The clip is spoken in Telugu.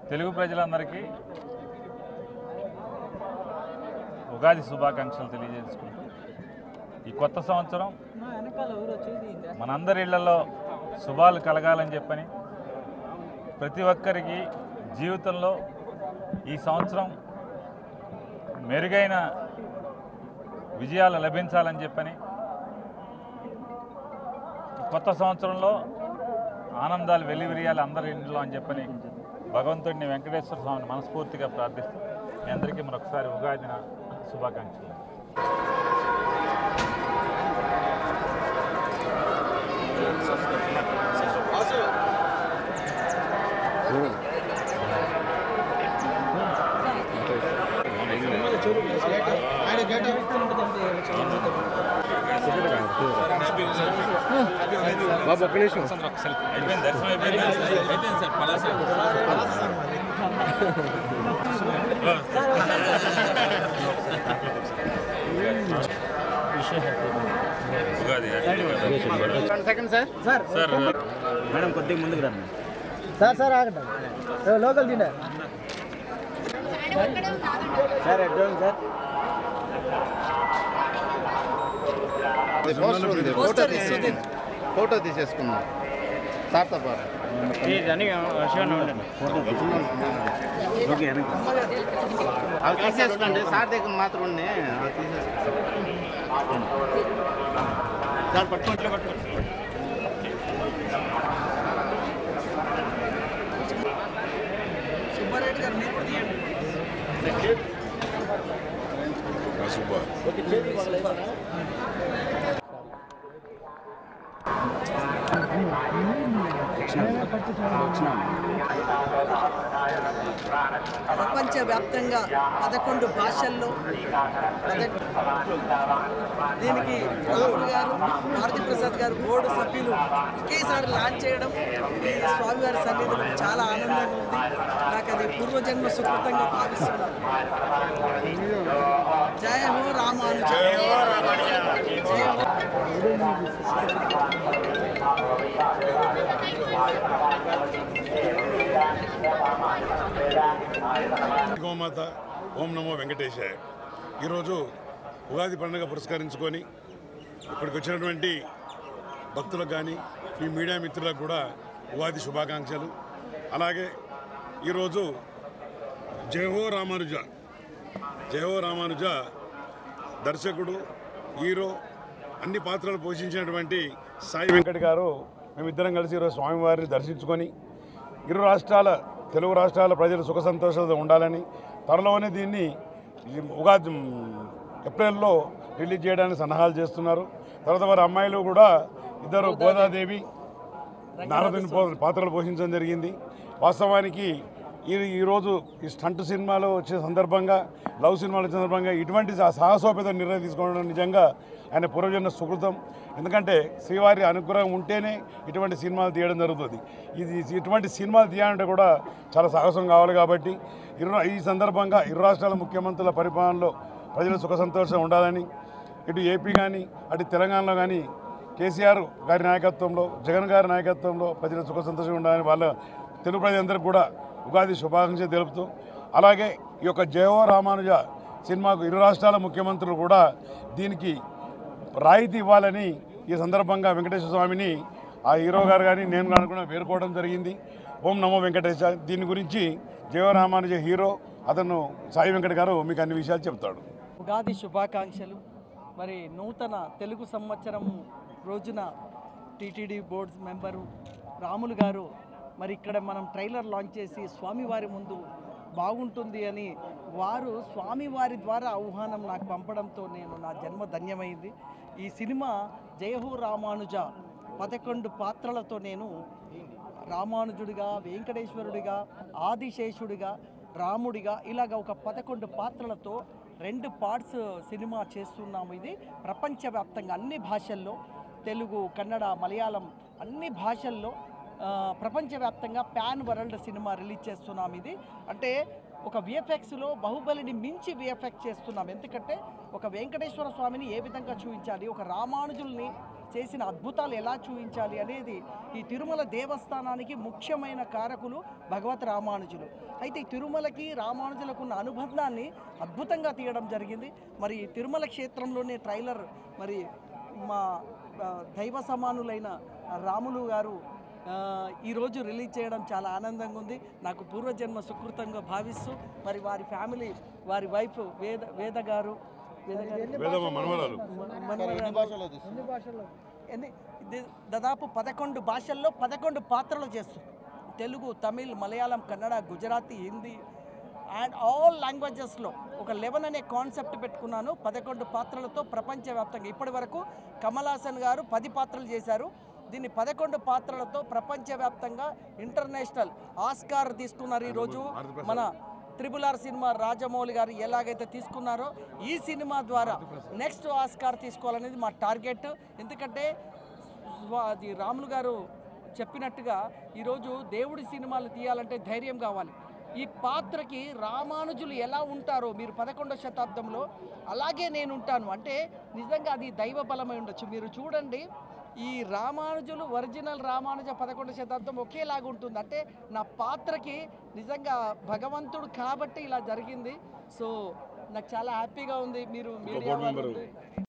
తెలుగు ప్రజలందరికీ ఉగాది శుభాకాంక్షలు తెలియజేసుకుంటూ ఈ కొత్త సంవత్సరం మనందరి ఇళ్లలో శుభాలు కలగాలని చెప్పని ప్రతి ఒక్కరికి జీవితంలో ఈ సంవత్సరం మెరుగైన విజయాలు లభించాలని చెప్పని ఈ కొత్త సంవత్సరంలో ఆనందాలు వెల్లివిరియాలి అందరి ఇంట్లో అని చెప్పని భగవంతుడిని వెంకటేశ్వర స్వామిని మనస్ఫూర్తిగా ప్రార్థిస్తూ మీ అందరికీ మరొకసారి ఉగాది దిన శుభాకాంక్షలు బాబు ఒక్క నిమిషం అయిపోయింది దర్శనం అయిపోయింది Ugadi one second sir sir madam కొద్దిగా ముందుకు రండి సార్ సార్ ఆగండి ఏ, లోకల్ తినే సార్ అడ్వాన్స్ సార్ పోస్టర్ ఉంది ఫోటో తీసి ఫోటో తీసేసుకున్నాం సార్తో పాటు ఓకే వెనక్కి అవి తీసేసుకోండి సార్ దగ్గర మాత్రం ఉన్నాయి అవి తీసేసుకోండి సార్ పట్టుకోండి పట్టుకోండి ప్రపంచవ్యాప్తంగా పదకొండు భాషల్లో పద- దీనికి రాముడు గారు భారతీ ప్రసాద్ గారు బోర్డు సభ్యులు ఒకేసారి లాంచ్ చేయడం ఈ స్వామివారి సన్నిధిలో చాలా ఆనందంగా ఉంది నాకు అది పూర్వజన్మ సుకృతంగా భావిస్తున్నాను జయ హో రామానుజ జయ హో గోమాత ఓం నమో వెంకటేశాయ ఈరోజు ఉగాది పండుగ పురస్కరించుకొని ఇక్కడికి వచ్చినటువంటి భక్తులకు కానీ మీ మీడియా మిత్రులకు కూడా ఉగాది శుభాకాంక్షలు అలాగే ఈరోజు జయహో రామానుజ జయహో రామానుజ దర్శకుడు హీరో అన్ని పాత్రలు పోషించినటువంటి సాయి వెంకట్ గారు మేమిద్దరం కలిసి ఈరోజు స్వామివారిని దర్శించుకొని ఇరు రాష్ట్రాల తెలుగు రాష్ట్రాల ప్రజలు సుఖ సంతోషాలతో ఉండాలని త్వరలోనే దీన్ని ఈ ఉగాది మ్, ఏప్రిల్లో రిలీజ్ చేయడానికి సన్నాహాలు చేస్తున్నారు తర్వాత వారి అమ్మాయిలు కూడా ఇద్దరు గోదాదేవి నారదుని పో- పాత్రలు పోషించడం జరిగింది వాస్తవానికి ఈ ఈరోజు ఈ స్టంట్ సినిమాలో వచ్చే సందర్భంగా లవ్ సినిమాలు వచ్చే సందర్భంగా ఇటువంటి సా- సాహసోపేత నిర్ణయం తీసుకోవడం నిజంగా ఆయన పూర్వజన్మ సుకృతం ఎందుకంటే శ్రీవారి అనుగ్రహం ఉంటేనే ఇటువంటి సినిమాలు తీయడం జరుగుతుంది ఇది ఇటువంటి సినిమాలు తీయాలంటే కూడా చాలా సాహసం కావాలి కాబట్టి ఇరు ఈ సందర్భంగా ఇరు రాష్ట్రాల ముఖ్యమంత్రుల పరిపాలనలో ప్రజలు సుఖ సంతోషం ఉండాలని ఇటు ఏపీ కానీ అటు తెలంగాణలో కానీ కేసీఆర్ గారి నాయకత్వంలో జగన్ గారి నాయకత్వంలో ప్రజలు సుఖ సంతోషంగా ఉండాలని వాళ్ళ తెలుగు ప్రజలందరికీ కూడా ఉగాది శుభాకాంక్షలు తెలుపుతూ అలాగే ఈ యొక్క జయో రామానుజ సినిమాకు ఇరు రాష్ట్రాల ముఖ్యమంత్రులు కూడా దీనికి రాయితీ ఇవ్వాలని ఈ సందర్భంగా వెంకటేశ్వర స్వామిని ఆ హీరో గారు కానీ నేను కానీ కూడా వేరుకోవడం జరిగింది ఓం నమో వెంకటేశ దీని గురించి జయో రామానుజ హీరో అతను సాయి వెంకట గారు మీకు అన్ని విషయాలు చెప్తాడు ఉగాది శుభాకాంక్షలు మరి నూతన తెలుగు సంవత్సరం రోజున టీటీడీ బోర్డ్ మెంబరు రాములు గారు మరి ఇక్కడ మనం ట్రైలర్ లాంచ్ చేసి స్వామివారి ముందు బాగుంటుంది అని వారు స్వామివారి ద్వారా ఆహ్వానం నాకు పంపడంతో నేను నా జన్మ ధన్యమైంది ఈ సినిమా జయహో రామానుజ పదకొండు పాత్రలతో నేను రామానుజుడిగా వెంకటేశ్వరుడిగా ఆదిశేషుడిగా రాముడిగా ఇలాగ ఒక పదకొండు పాత్రలతో రెండు పార్ట్స్ సినిమా చేస్తున్నాము ఇది ప్రపంచవ్యాప్తంగా అన్ని భాషల్లో తెలుగు కన్నడ మలయాళం అన్ని భాషల్లో ఆ, ప్రపంచవ్యాప్తంగా ప్యాన్ వరల్డ్ సినిమా రిలీజ్ చేస్తున్నాం ఇది అంటే ఒక విఎఫ్ఎక్స్లో బాహుబలిని మించి విఎఫ్ఎక్స్ చేస్తున్నాం ఎందుకంటే ఒక వెంకటేశ్వర స్వామిని ఏ విధంగా చూపించాలి ఒక రామానుజుల్ని చేసిన అద్భుతాలు ఎలా చూపించాలి అనేది ఈ తిరుమల దేవస్థానానికి ముఖ్యమైన కారకులు భగవత్ రామానుజులు అయితే ఈ తిరుమలకి రామానుజులకు ఉన్న అనుబంధాన్ని అద్భుతంగా తీయడం జరిగింది మరి ఈ తిరుమల క్షేత్రంలోనే ట్రైలర్ మరి మా ఆ, దైవ సమానులైన రాములు గారు ఆ, ఈరోజు రిలీజ్ చేయడం చాలా ఆనందంగా ఉంది నాకు పూర్వజన్మ సుకృతంగా భావిస్తూ మరి వారి ఫ్యామిలీ వారి వైఫ్ వేద వేద గారు వేద గారు వేదమ్మ మనవరాలు మనవరాలు ఎన్ని భాషల్లో ఎన్ని ఇది దాదాపు పదకొండు భాషల్లో పదకొండు పాత్రలు చేస్తుంది తెలుగు తమిళ్ మలయాళం కన్నడ గుజరాతీ హిందీ అండ్ ఆల్ లాంగ్వేజెస్లో ఒక లెవెన్ అనే కాన్సెప్ట్ పెట్టుకున్నాను పదకొండు పాత్రలతో ప్రపంచవ్యాప్తంగా ఇప్పటి వరకు కమల్ హాసన్ గారు పది పాత్రలు చేశారు దీన్ని పదకొండు పాత్రలతో ప్రపంచవ్యాప్తంగా ఇంటర్నేషనల్ ఆస్కార్ తీసుకున్నారు ఈరోజు మన త్రిబుల్ ఆర్ సినిమా రాజమౌళి గారు ఎలాగైతే తీసుకున్నారో ఈ సినిమా ద్వారా నెక్స్ట్ ఆస్కార్ తీసుకోవాలనేది మా టార్గెట్ ఎందుకంటే వా- అది రాములు గారు చెప్పినట్టుగా ఈరోజు దేవుడి సినిమాలు తీయాలంటే ధైర్యం కావాలి ఈ పాత్రకి రామానుజులు ఎలా ఉంటారో మీరు పదకొండో శతాబ్దంలో అలాగే నేను ఉంటాను అంటే నిజంగా అది దైవ బలమై ఉండొచ్చు మీరు చూడండి ఈ రామానుజులు ఒరిజినల్ రామానుజ పదకొండో శతాబ్దం ఒకేలాగా ఉంటుంది అంటే నా పాత్రకి నిజంగా భగవంతుడు కాబట్టి ఇలా జరిగింది సో నాకు చాలా హ్యాపీగా ఉంది మీరు మీడియా board member. వాళ్ళు